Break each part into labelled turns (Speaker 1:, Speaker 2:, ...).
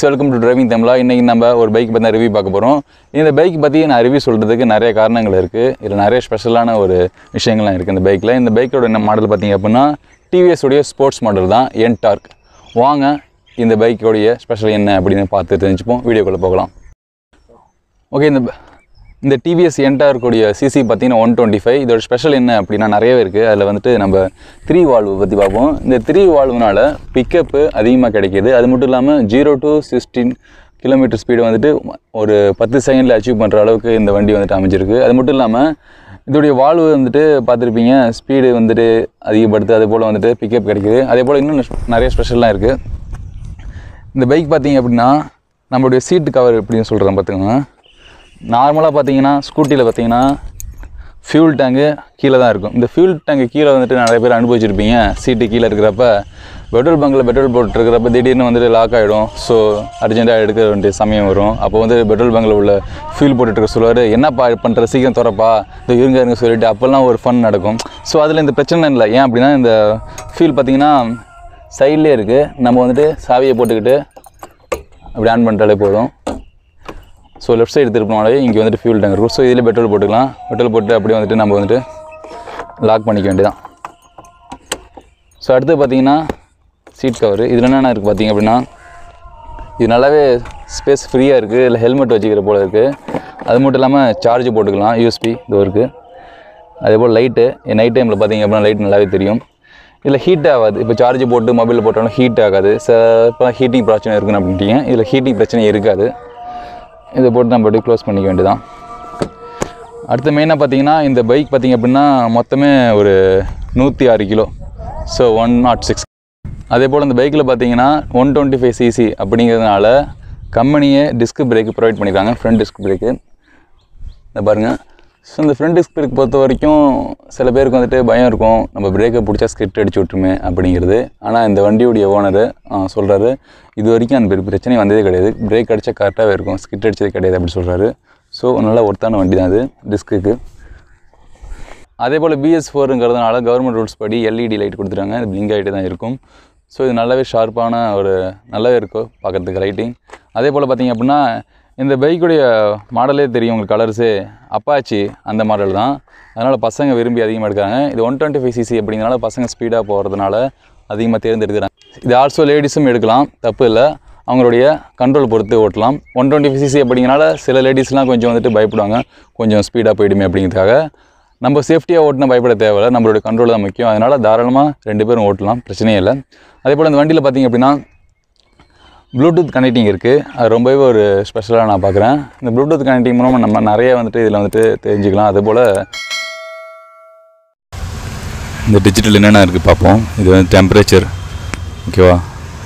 Speaker 1: guys welcome to driving தமிழா இன்றைக்கி நம்ம ஒரு பைக் பற்றி ரிவ்யூ பார்க்க போகிறோம் இந்த பைக் பற்றி நான் ரிவ்யூ சொல்கிறதுக்கு நிறைய காரணங்கள் இருக்குது இதில் நிறைய ஸ்பெஷலான ஒரு விஷயங்கள்லாம் இருக்குது இந்த பைக்கில் இந்த பைக்கோட என்ன மாடல் பார்த்தீங்க அப்படின்னா டிவிஎஸ் உடைய ஸ்போர்ட்ஸ் மாடல் தான் என் டார்க் வாங்க இந்த பைக்கோடைய ஸ்பெஷல் என்ன அப்படின்னு பார்த்து தெரிஞ்சுப்போம் வீடியோக்குள்ளே போகலாம் ஓகே இந்த இந்த டிவிஎஸ் என்டார்க்குடைய சிசி பார்த்தீங்கன்னா ஒன் டுவெண்ட்டி ஃபைவ் இதோட ஸ்பெஷல் என்ன அப்படின்னா நிறையவே இருக்குது அதில் வந்துட்டு நம்ம த்ரீ வால்வு பற்றி பார்ப்போம் இந்த த்ரீ வால்வுனால பிக்கப்பு அதிகமாக கிடைக்கிது அது மட்டும் இல்லாமல் zero to sixteen kilometre speed வந்துட்டு ஒரு பத்து செகண்டில் அச்சீவ் பண்ணுற அளவுக்கு இந்த வண்டி வந்துட்டு அமைஞ்சிருக்கு அது மட்டும் இல்லாமல் இதோடைய வால்வு வந்துட்டு பார்த்துருப்பீங்க ஸ்பீடு வந்துட்டு அதிகப்படுத்து அதே போல் வந்துட்டு பிக்கப் கிடைக்குது அதே போல் இன்னும் நிறைய ஸ்பெஷல்லாம் இருக்குது இந்த பைக் பார்த்தீங்க அப்படின்னா நம்மளுடைய சீட்டு கவர் எப்படின்னு சொல்கிறேன் பார்த்துக்கோங்க நார்மலாக பார்த்தீங்கன்னா ஸ்கூட்டியில் பார்த்தீங்கன்னா ஃபியூல் டேங்கு கீழே தான் இருக்கும் இந்த ஃபியூல் டேங்கு கீழே வந்துட்டு நிறைய பேர் அனுபவிச்சிருப்பீங்க சீட்டு கீழே இருக்கிறப்ப பெட்ரோல் பங்கில் பெட்ரோல் போட்டுருக்கிறப்ப திடீர்னு வந்துட்டு லாக் ஆகிடும் ஸோ அர்ஜென்ட்டாக எடுக்க வேண்டிய சமயம் வரும் அப்போ வந்து பெட்ரோல் பங்கில் உள்ள ஃபியூல் போட்டுட்டு சொல்லுவார் என்னப்பா பண்ணுற சீக்கிரம் திறப்பா இந்த இருங்க இருங்க சொல்லிட்டு அப்போல்லாம் ஒரு ஃபன் நடக்கும் ஸோ அதில் இந்த பிரச்சனை இல்லை ஏன் அப்படின்னா இந்த ஃபியூல் பார்த்தீங்கன்னா சைட்லேயே இருக்குது நம்ம வந்துட்டு சாவியை போட்டுக்கிட்டு அப்படி ஆன் பண்ணிட்டாலே போதும் ஸோ லெஃப்ட் சைடு திருப்பினாலே இங்கே வந்துட்டு ஃபியூல் டேங்க் இருக்கும் ஸோ இதில் பெட்ரோல் போட்டுக்கலாம் பெட்ரோல் போட்டு அப்படியே வந்துட்டு நம்ம வந்துட்டு லாக் பண்ணிக்க வேண்டியதான் ஸோ அடுத்து பார்த்தீங்கன்னா சீட் கவர் இதில் என்னென்ன இருக்குது பார்த்தீங்க அப்படின்னா இது நல்லாவே ஸ்பேஸ் ஃப்ரீயாக இருக்குது இல்லை ஹெல்மெட் வச்சுக்கிற போல இருக்குது அது மட்டும் இல்லாமல் சார்ஜ் போட்டுக்கலாம் யூஎஸ்பி இது இருக்குது அதே போல் லைட்டு நைட் டைமில் பார்த்தீங்க அப்படின்னா லைட் நல்லாவே தெரியும் இதில் ஹீட் ஆகாது இப்போ சார்ஜ் போட்டு மொபைலில் போட்டாலும் ஹீட் ஆகாது ச இப்போ ஹீட்டிங் பிரச்சனை இருக்குன்னு அப்படின்ட்டீங்க இதில் ஹீட்டிங் பிரச்சனை இருக்காது இதை போட்டு நம்ம அப்படியே க்ளோஸ் பண்ணிக்க வேண்டியதான் அடுத்து மெயினாக பார்த்தீங்கன்னா இந்த பைக் பார்த்தீங்க அப்படின்னா மொத்தமே ஒரு நூற்றி ஆறு kilo so one nought six அதே போல் இந்த பைக்கில் பார்த்தீங்கன்னா ஒன் டுவெண்ட்டி ஃபைவ் சிசி அப்படிங்கிறதுனால கம்பெனியே டிஸ்க் பிரேக் ப்ரொவைட் பண்ணியிருக்காங்க ஃப்ரண்ட் டிஸ்க் பிரேக்கு இந்த பாருங்கள் ஸோ இந்த ஃப்ரண்ட் டிஸ்க் பிரேக் பொறுத்த வரைக்கும் சில பேருக்கு வந்துட்டு பயம் இருக்கும் நம்ம பிரேக்கை பிடிச்சா ஸ்கிரிப்ட் அடிச்சு விட்டுருமே அப்படிங்கிறது ஆனால் இந்த வண்டியுடைய ஓனர் சொல்கிறாரு இது வரைக்கும் அந்த பெரிய பிரச்சனை வந்ததே கிடையாது பிரேக் அடித்தா கரெக்டாகவே இருக்கும் ஸ்கிட் அடிச்சது கிடையாது அப்படி சொல்கிறாரு ஸோ நல்ல ஒர்த்தான வண்டி தான் அது டிஸ்க்குக்கு அதே போல் பிஎஸ் ஃபோருங்கிறதுனால கவர்மெண்ட் ரூல்ஸ் படி எல்இடி லைட் கொடுத்துருக்காங்க இது பிளிங்க் ஆகிட்டு தான் இருக்கும் ஸோ இது நல்லாவே ஷார்ப்பான ஒரு நல்லாவே இருக்கும் பார்க்குறதுக்கு லைட்டிங் அதே போல் பார்த்தீங்க அப்படின்னா இந்த பைக்குடைய மாடலே தெரியும் உங்களுக்கு கலர்ஸு அப்பாச்சி அந்த மாடல் தான் அதனால் பசங்க விரும்பி அதிகமாக எடுக்கிறாங்க இது ஒன் டுவெண்ட்டி ஃபைவ் சிசி அப்படிங்கிறனால பசங்க ஸ்பீடாக போகிறதுனால அதிகமாக தேர்ந்தெடுக்கிறாங்க இது ஆல்சோ லேடிஸும் எடுக்கலாம் தப்பு இல்லை அவங்களுடைய கண்ட்ரோல் பொறுத்து ஓட்டலாம் ஒன் டுவெண்ட்டி ஃபைவ் சிசி அப்படிங்கிறனால சில லேடிஸ்லாம் கொஞ்சம் வந்துட்டு பயப்படுவாங்க கொஞ்சம் ஸ்பீடாக போயிடுமே அப்படிங்கிறதுக்காக நம்ம சேஃப்டியாக ஓட்டினா பயப்பட தேவையில்ல நம்மளுடைய கண்ட்ரோல் தான் முக்கியம் அதனால் தாராளமாக ரெண்டு பேரும் ஓட்டலாம் பிரச்சனையே இல்லை அதே போல் இந்த வண்டியில் பார்த்தீங்க அப்படின்னா ப்ளூடூத் கனெக்டிங் இருக்குது அது ரொம்பவே ஒரு ஸ்பெஷலாக நான் பார்க்குறேன் இந்த ப்ளூடூத் கனெக்டிங் மூலமாக நம்ம நிறைய வந்துட்டு இதில் வந்துட்டு தெரிஞ்சுக்கலாம் அதே போல் இந்த டிஜிட்டல் என்னென்ன இருக்குது பார்ப்போம் இது வந்து டெம்பரேச்சர் ஓகேவா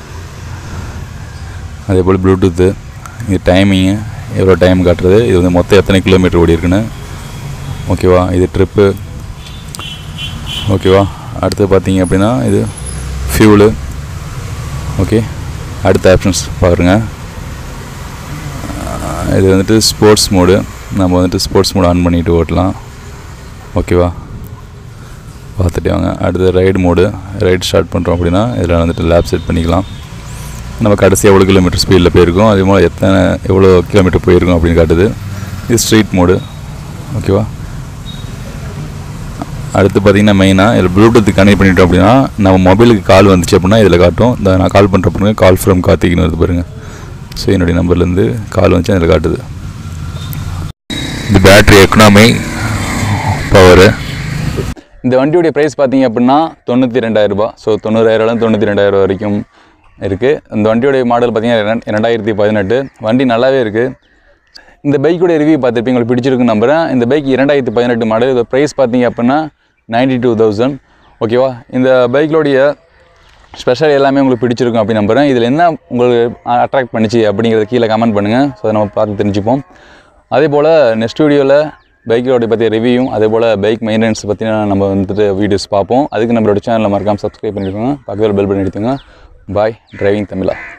Speaker 1: அதே போல் ப்ளூடூத்து இது டைமிங்கு எவ்வளோ டைம் காட்டுறது இது வந்து மொத்தம் எத்தனை கிலோமீட்டர் ஓடி இருக்குன்னு ஓகேவா இது ட்ரிப்பு ஓகேவா அடுத்து பார்த்தீங்க அப்படின்னா இது ஃபியூலு ஓகே அடுத்த ஆப்ஷன்ஸ் பாருங்க இது வந்துட்டு ஸ்போர்ட்ஸ் மோடு நம்ம வந்துட்டு ஸ்போர்ட்ஸ் மோடு ஆன் பண்ணிட்டு ஓட்டலாம் ஓகேவா பார்த்துட்டு வாங்க அடுத்து ரைடு மோடு ரைடு ஸ்டார்ட் பண்ணுறோம் அப்படின்னா இதில் வந்துட்டு லேப் செட் பண்ணிக்கலாம் நம்ம கடைசி எவ்வளோ கிலோமீட்டர் ஸ்பீடில் போயிருக்கோம் அதே போல் எத்தனை எவ்வளோ கிலோமீட்டர் போயிருக்கோம் அப்படின்னு காட்டுது இது ஸ்ட்ரீட் மோடு ஓகேவா அடுத்து பார்த்தீங்கன்னா மெயினாக இதில் ப்ளூடூத் கனெக்ட் பண்ணிட்டோம் அப்படின்னா நம்ம மொபைலுக்கு கால் வந்துச்சு அப்படின்னா இதில் காட்டும் இந்த நான் கால் பண்ணுற பாருங்க கால் ஃப்ரம் கார்த்திக்னு வருது பாருங்கள் ஸோ என்னுடைய நம்பர்லேருந்து கால் வந்துச்சு அதில் காட்டுது இது பேட்ரி எக்கனாமி பவரு இந்த வண்டியுடைய ப்ரைஸ் பார்த்தீங்க அப்படின்னா தொண்ணூற்றி ரெண்டாயிரரூபா ஸோ தொண்ணூறாயிரம் தொண்ணூற்றி ரெண்டாயிரம் வரைக்கும் இருக்குது இந்த வண்டியுடைய மாடல் பார்த்தீங்கன்னா ரெண்டாயிரத்தி பதினெட்டு வண்டி நல்லாவே இருக்குது இந்த பைக்குடைய ரிவ்யூ பார்த்துருப்பீங்க உங்களுக்கு பிடிச்சிருக்குன்னு நம்புறேன் இந்த பைக் இரண்டாயிரத்தி பதினெட்டு மாடல் இதோட ப்ரைஸ் பார்த்தீங்க அப்படின்னா நைன்டி டூ தௌசண்ட் ஓகேவா இந்த பைக்லோடைய ஸ்பெஷல் எல்லாமே உங்களுக்கு பிடிச்சிருக்கும் அப்படின்னு நம்புகிறேன் இதில் என்ன உங்களுக்கு அட்ராக்ட் பண்ணிச்சு அப்படிங்கிறத கீழே கமெண்ட் பண்ணுங்கள் ஸோ அதை நம்ம பார்த்து தெரிஞ்சுப்போம் அதே போல் நெக்ஸ்ட் வீடியோவில் பைக்கோடைய பற்றிய ரிவ்யூயும் அதே போல் பைக் மெயின்டெனன்ஸ் பற்றின நம்ம வந்துட்டு வீடியோஸ் பார்ப்போம் அதுக்கு நம்மளோட சேனலில் மறக்காமல் சப்ஸ்கிரைப் பண்ணிக்கோங்க பக்கத்தில் பெல் பண்ணி எடுத்துங்க பாய் டிரைவிங் தமிழா